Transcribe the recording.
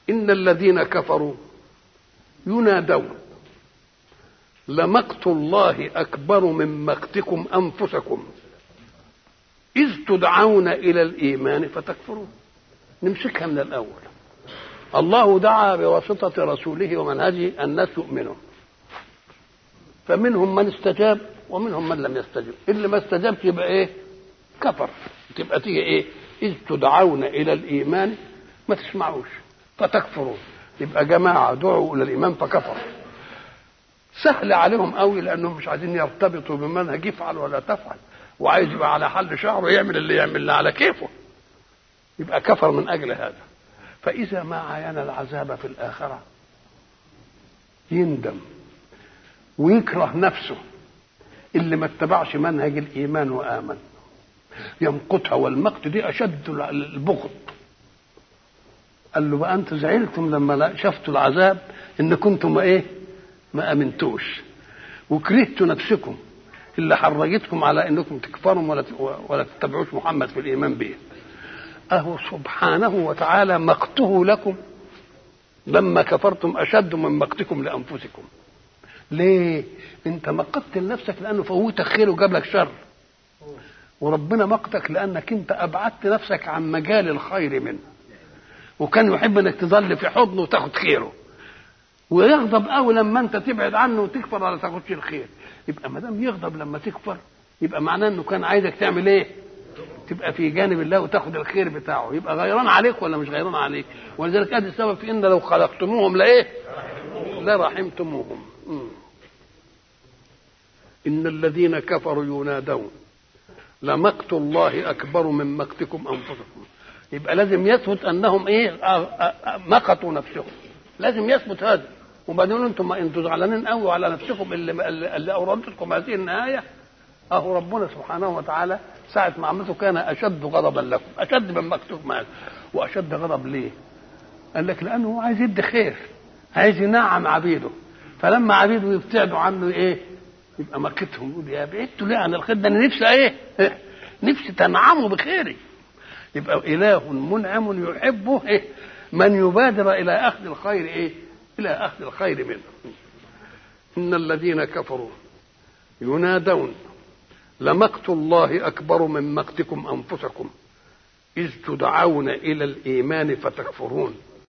إن الذين كفروا ينادون لمقت الله أكبر من مقتكم أنفسكم إذ تدعون إلى الإيمان فتكفرون نمسكها من الأول الله دعا بواسطة رسوله ومنهجه الناس يؤمنوا فمنهم من استجاب ومنهم من لم يستجب اللي ما استجابش يبقى ايه كفر تبقى تيجي ايه اذ تدعون الى الايمان ما تسمعوش فتكفرون يبقى جماعه دعوا الى الايمان فكفروا سهل عليهم قوي لانهم مش عايزين يرتبطوا بمنهج يفعل ولا تفعل وعايز يبقى على حل شعره يعمل اللي يعمل على كيفه يبقى كفر من اجل هذا فاذا ما عاين العذاب في الاخره يندم ويكره نفسه اللي ما اتبعش منهج الايمان وامن يمقتها والمقت دي اشد البغض قال له بقى انتم زعلتم لما شفتوا العذاب ان كنتم ايه ما امنتوش وكرهتوا نفسكم اللي حرجتكم على انكم تكفروا ولا ولا تتبعوش محمد في الايمان به اهو سبحانه وتعالى مقته لكم لما كفرتم اشد من مقتكم لانفسكم ليه انت مقتت لنفسك لانه فوتك خير وجاب لك شر وربنا مقتك لانك انت ابعدت نفسك عن مجال الخير منه وكان يحب انك تظل في حضنه وتاخد خيره ويغضب قوي لما انت تبعد عنه وتكفر ولا تاخدش الخير يبقى ما دام يغضب لما تكفر يبقى معناه انه كان عايزك تعمل ايه تبقى في جانب الله وتاخد الخير بتاعه يبقى غيران عليك ولا مش غيران عليك ولذلك ادي السبب في ان لو خلقتموهم لايه لرحمتموهم ان الذين كفروا ينادون لمقت الله اكبر من مقتكم انفسكم يبقى لازم يثبت انهم ايه مقتوا نفسهم لازم يثبت هذا وبعدين انتم انتم زعلانين قوي على نفسكم اللي اللي اوردتكم هذه النهايه اهو ربنا سبحانه وتعالى ساعة ما عمته كان أشد غضبا لكم أشد من مكتوب معك وأشد غضب ليه قال لك لأنه هو عايز يدي خير عايز ينعم عبيده فلما عبيده يبتعدوا عنه إيه يبقى مكتهم يقول يا بعدتوا ليه عن الخير ده أنا نفسي إيه نفسي تنعموا بخيري يبقى إله منعم يحبه إيه من يبادر إلى أخذ الخير إيه إلى أخذ الخير منه إن الذين كفروا ينادون لمقت الله أكبر من مقتكم أنفسكم إذ تدعون إلى الإيمان فتكفرون